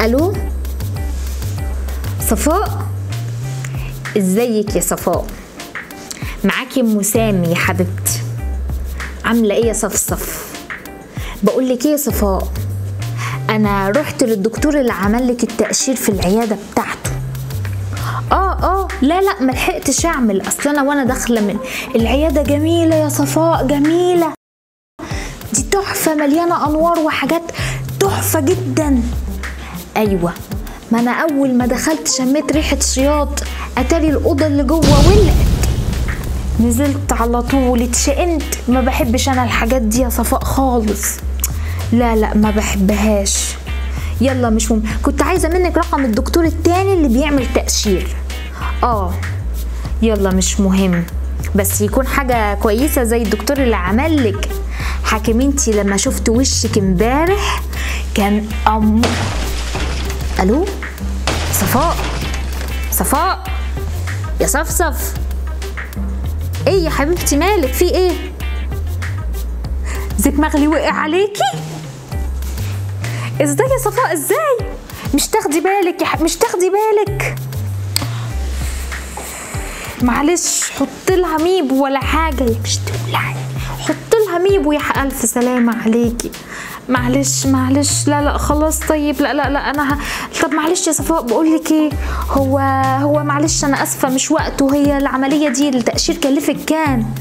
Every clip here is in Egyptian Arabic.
الو صفاء ازيك يا صفاء معاكي ام سامي يا حبيبتي عامله ايه يا صفصف بقول لك ايه يا صفاء انا رحت للدكتور اللي عمل لك التاشير في العياده بتاعته اه اه لا لا ملحقتش اعمل اصل انا وانا داخله من العياده جميله يا صفاء جميله دي تحفه مليانه انوار وحاجات تحفه جدا ايوه ما انا اول ما دخلت شميت ريحه شياط اتاري الاوضه اللي جوه ولقت نزلت على طول اتشقنت ما بحبش انا الحاجات دي يا صفاء خالص لا لا ما بحبهاش يلا مش مهم كنت عايزه منك رقم الدكتور التاني اللي بيعمل تاشير اه يلا مش مهم بس يكون حاجه كويسه زي الدكتور اللي عملك حكمينتي لما شفت وشك امبارح كان أم... الو صفاء صفاء يا صفصف ايه يا حبيبتي مالك في ايه زيت مغلي وقع عليكي ازاي يا صفاء ازاي مش تاخدي بالك يا ح... مش تاخدي بالك معلش حط لها ميب ولا حاجه يا مش تولعي حط لها ميب يا الف سلامه عليكي معلش معلش لا لا خلاص طيب لا لا لا انا ه... طب معلش يا صفاء بقول لك ايه هو هو معلش انا اسفه مش وقته هي العمليه دي التاشير كلفك كام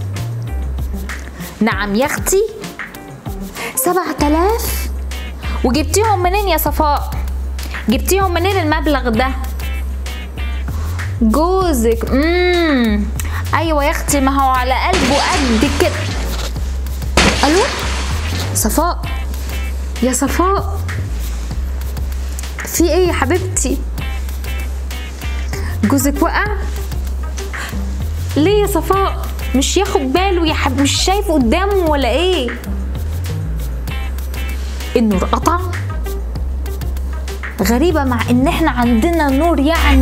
نعم يا اختي سبعة آلاف وجبتيهم منين يا صفاء جبتيهم منين المبلغ ده جوزك امم ايوه يا اختي ما هو على قلبه قد كده الو صفاء يا صفاء في ايه يا حبيبتي جوزك وقع ليه يا صفاء مش ياخد باله يا حب مش شايف قدامه ولا ايه النور قطع غريبة مع ان احنا عندنا نور يعني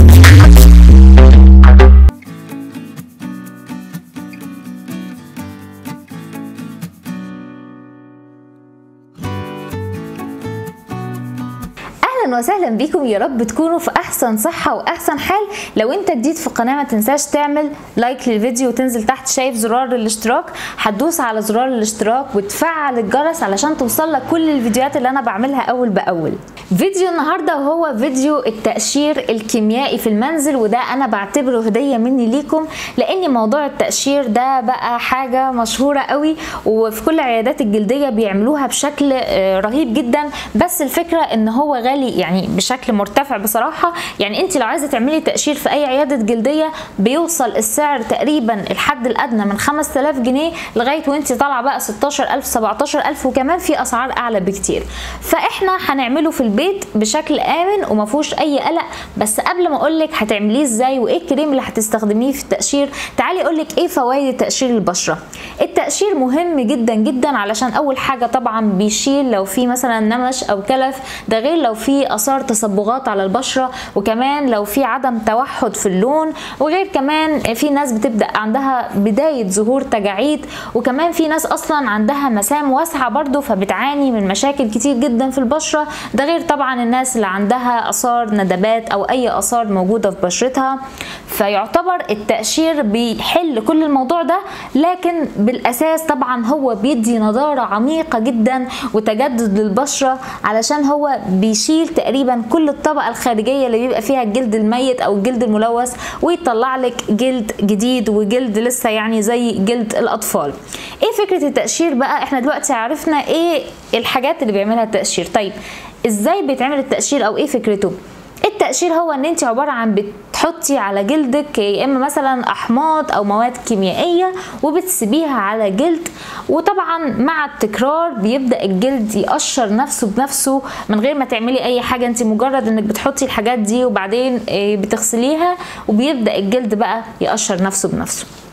اهلا وسهلا بيكم يا رب تكونوا في احسن صحه واحسن حال لو انت جديد في القناه ما تنساش تعمل لايك للفيديو وتنزل تحت شايف زرار الاشتراك هتدوس على زرار الاشتراك وتفعل الجرس علشان توصل لك كل الفيديوهات اللي انا بعملها اول باول فيديو النهارده وهو فيديو التقشير الكيميائي في المنزل وده انا بعتبره هديه مني ليكم لان موضوع التقشير ده بقى حاجه مشهوره قوي وفي كل العيادات الجلديه بيعملوها بشكل رهيب جدا بس الفكره ان هو غالي يعني بشكل مرتفع بصراحه يعني انت لو عايزه تعملي تقشير في اي عياده جلديه بيوصل السعر تقريبا الحد الادنى من 5000 جنيه لغايه وانت طالعه بقى 16000 17000 وكمان في اسعار اعلى بكتير فاحنا هنعمله في البيت بشكل امن وما فيهوش اي قلق بس قبل ما اقول لك هتعمليه ازاي وايه الكريم اللي هتستخدميه في التقشير تعالي اقول لك ايه فوائد تقشير البشره التقشير مهم جدا جدا علشان اول حاجه طبعا بيشيل لو في مثلا نمش او كلف ده غير لو في اثار تصبغات على البشره وكمان لو في عدم توحد في اللون وغير كمان في ناس بتبدا عندها بدايه ظهور تجاعيد وكمان في ناس اصلا عندها مسام واسعه برضو فبتعاني من مشاكل كتير جدا في البشره ده غير طبعا الناس اللي عندها اثار ندبات او اي اثار موجوده في بشرتها فيعتبر التقشير بيحل كل الموضوع ده لكن بالاساس طبعا هو بيدي نضاره عميقه جدا وتجدد للبشره علشان هو بيشيل تقريبا كل الطبقه الخارجيه اللي بيبقى فيها الجلد الميت او الجلد الملوث ويطلع لك جلد جديد وجلد لسه يعني زي جلد الاطفال ايه فكره التقشير بقى احنا دلوقتي عرفنا ايه الحاجات اللي بيعملها التقشير طيب ازاي بيتعمل التقشير او ايه فكرته التقشير هو ان انت عباره عن بتحطي على جلدك يا اما مثلا احماض او مواد كيميائيه وبتسيبيها على جلد وطبعا مع التكرار بيبدا الجلد يقشر نفسه بنفسه من غير ما تعملي اي حاجه انت مجرد انك بتحطي الحاجات دي وبعدين بتغسليها وبيبدا الجلد بقى يقشر نفسه بنفسه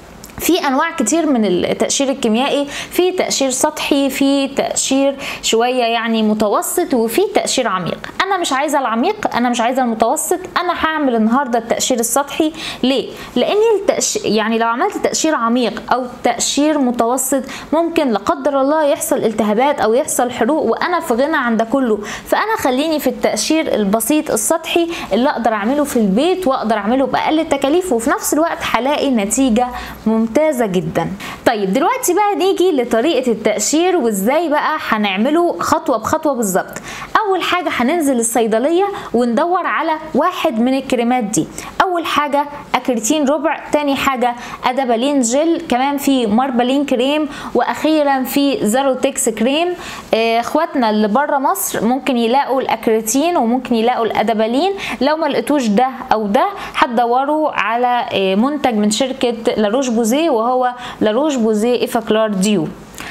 في انواع كتير من التقشير الكيميائي في تقشير سطحي في تقشير شويه يعني متوسط وفي تقشير عميق انا مش عايزه العميق انا مش عايزه المتوسط انا هعمل النهارده التقشير السطحي ليه لاني التقش... يعني لو عملت تقشير عميق او تقشير متوسط ممكن لا قدر الله يحصل التهابات او يحصل حروق وانا في غنى عن ده كله فانا خليني في التقشير البسيط السطحي اللي اقدر اعمله في البيت واقدر اعمله باقل التكاليف وفي نفس الوقت هلاقي نتيجه ممتازه جدا طيب دلوقتي بقى نيجي لطريقه التقشير وازاي بقى هنعمله خطوه بخطوه بالظبط اول حاجه هننزل الصيدليه وندور على واحد من الكريمات دي اول حاجه اكريتين ربع تاني حاجه ادابالين جل كمان في ماربالين كريم واخيرا في زاروتكس كريم اخواتنا اللي بره مصر ممكن يلاقوا الاكريتين وممكن يلاقوا الادابالين لو ما لقيتوش ده او ده هتدوروا على منتج من شركه لاروش بوزيه وهو لاروش بوزيه ايفاكلار ديو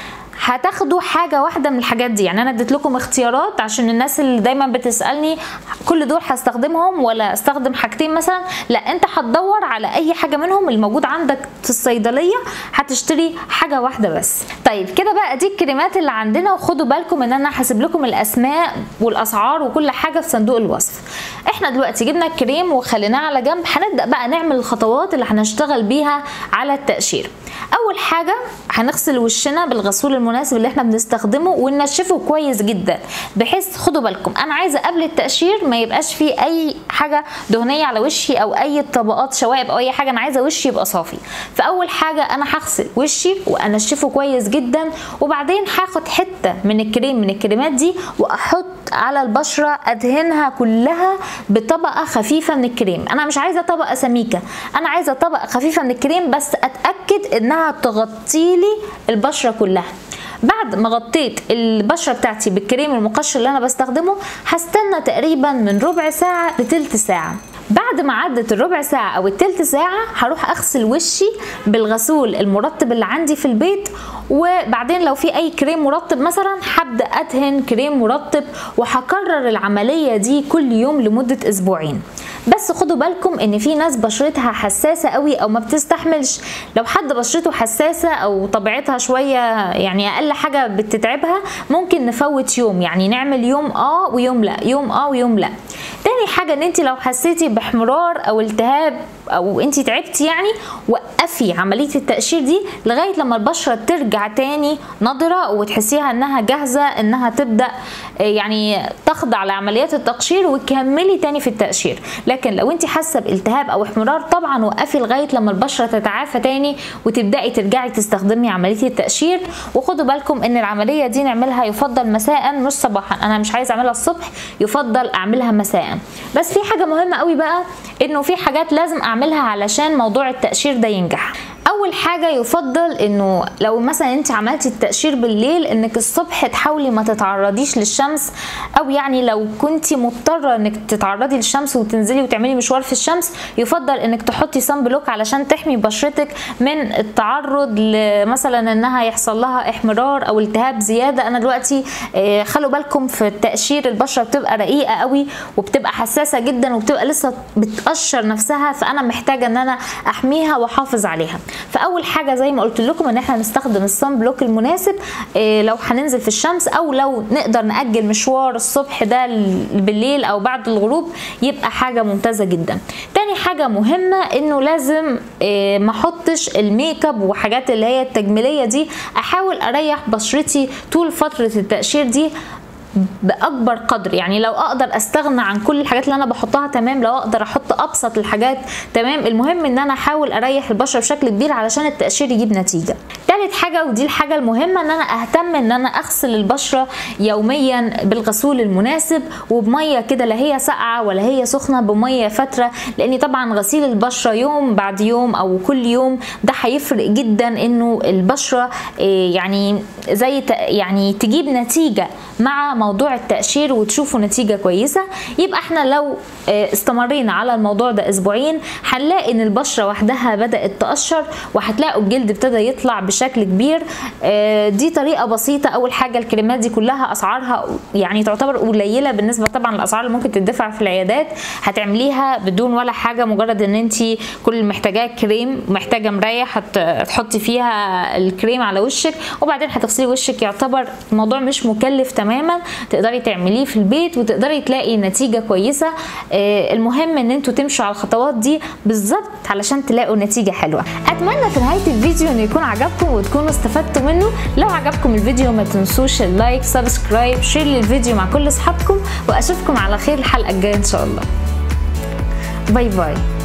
هتاخدوا حاجه واحده من الحاجات دي يعني انا اديت لكم اختيارات عشان الناس اللي دايما بتسالني كل دول هستخدمهم ولا استخدم حاجتين مثلا لا انت هتدور على اي حاجه منهم الموجود عندك في الصيدليه هتشتري حاجه واحده بس طيب كده بقى دي الكريمات اللي عندنا وخدوا بالكم ان انا هسيب لكم الاسماء والاسعار وكل حاجه في صندوق الوصف احنا دلوقتي جبنا الكريم وخليناه على جنب هنبدا بقى نعمل الخطوات اللي هنشتغل بيها على التقشير اول حاجه هنغسل وشنا بالغسول المناسب اللي احنا بنستخدمه وننشفه كويس جدا بحيث خدوا بالكم انا عايزه قبل التقشير ما يبقاش فيه اي حاجه دهنيه على وشي او اي طبقات شوائب او اي حاجه انا عايزه وشي يبقى صافي فاول حاجه انا هغسل وشي وانشفه كويس جدا وبعدين هاخد حته من الكريم من الكريمات دي واحط على البشره ادهنها كلها بطبقه خفيفه من الكريم انا مش عايزه طبقه سميكه انا عايزه طبقه خفيفه من الكريم بس اتاكد انها تغطي لي البشره كلها بعد ما غطيت البشره بتاعتي بالكريم المقشر اللي انا بستخدمه هستنى تقريبا من ربع ساعه لتلت ساعه بعد ما عدت الربع ساعة أو التلت ساعة هروح أغسل وشي بالغسول المرطب اللي عندي في البيت وبعدين لو في أي كريم مرطب مثلا هبدأ أدهن كريم مرطب وهكرر العملية دي كل يوم لمدة أسبوعين بس خدوا بالكم ان في ناس بشرتها حساسه قوي او ما بتستحملش لو حد بشرته حساسه او طبيعتها شويه يعني اقل حاجه بتتعبها ممكن نفوت يوم يعني نعمل يوم اه ويوم لا يوم اه ويوم لا تاني حاجه ان انت لو حسيتي باحمرار او التهاب او انت تعبتي يعني وقفي عمليه التقشير دي لغايه لما البشره ترجع تاني نضره وتحسيها انها جاهزه انها تبدا يعني تخضع لعمليات التقشير وتكملي تاني في التقشير لكن لو انت حاسه بالتهاب او احمرار طبعا وقفي لغايه لما البشره تتعافى تاني وتبداي ترجعي تستخدمي عمليه التقشير وخدوا بالكم ان العمليه دي نعملها يفضل مساء مش صباحا انا مش عايزه اعملها الصبح يفضل اعملها مساء بس في حاجه مهمه قوي بقى انه في حاجات لازم اعملها علشان موضوع التقشير ده ينجح اول حاجه يفضل انه لو مثلا انت عملتي التقشير بالليل انك الصبح تحاولي ما تتعرضيش للشمس او يعني لو كنت مضطره انك تتعرضي للشمس وتنزلي وتعملي مشوار في الشمس يفضل انك تحطي صن بلوك علشان تحمي بشرتك من التعرض مثلا انها يحصل لها احمرار او التهاب زياده انا دلوقتي خلوا بالكم في التقشير البشره بتبقى رقيقه قوي وبتبقى حساسه جدا وبتبقى لسه بتقشر نفسها فانا محتاجه ان انا احميها واحافظ عليها فاول حاجه زي ما قلت لكم ان احنا نستخدم الصن بلوك المناسب إيه لو هننزل في الشمس او لو نقدر ناجل مشوار الصبح ده بالليل او بعد الغروب يبقى حاجه ممتازه جدا تاني حاجه مهمه انه لازم إيه ما احطش الميك اب وحاجات اللي هي التجميليه دي احاول اريح بشرتي طول فتره التقشير دي باكبر قدر يعني لو اقدر استغنى عن كل الحاجات اللي انا بحطها تمام لو اقدر احط ابسط الحاجات تمام المهم ان انا احاول اريح البشره بشكل كبير علشان التقشير يجيب نتيجه تالت حاجه ودي الحاجه المهمه ان انا اهتم ان انا اغسل البشره يوميا بالغسول المناسب وبميه كده لا هي ساقعه ولا هي سخنه بميه فتره لان طبعا غسيل البشره يوم بعد يوم او كل يوم ده هيفرق جدا انه البشره يعني زي يعني تجيب نتيجه مع موضوع التقشير وتشوفوا نتيجه كويسه يبقى احنا لو استمرينا على الموضوع ده اسبوعين هنلاقي ان البشره وحدها بدات تقشر وهتلاقوا الجلد ابتدى يطلع بشكل كبير دي طريقه بسيطه اول حاجه الكريمات دي كلها اسعارها يعني تعتبر قليله بالنسبه طبعا للاسعار اللي ممكن تدفع في العيادات هتعمليها بدون ولا حاجه مجرد ان انت كل اللي محتاجاه كريم محتاجه مرايه هتحطي فيها الكريم على وشك وبعدين هتغسلي وشك يعتبر الموضوع مش مكلف تماما تقدري تعمليه في البيت وتقدري تلاقي نتيجه كويسه المهم ان انتوا تمشوا على الخطوات دي بالظبط علشان تلاقوا نتيجه حلوه اتمنى في نهايه الفيديو انه يكون عجبكم وتكونوا استفدتوا منه لو عجبكم الفيديو ما تنسوش اللايك سبسكرايب شير للفيديو مع كل اصحابكم واشوفكم على خير الحلقه الجايه ان شاء الله باي باي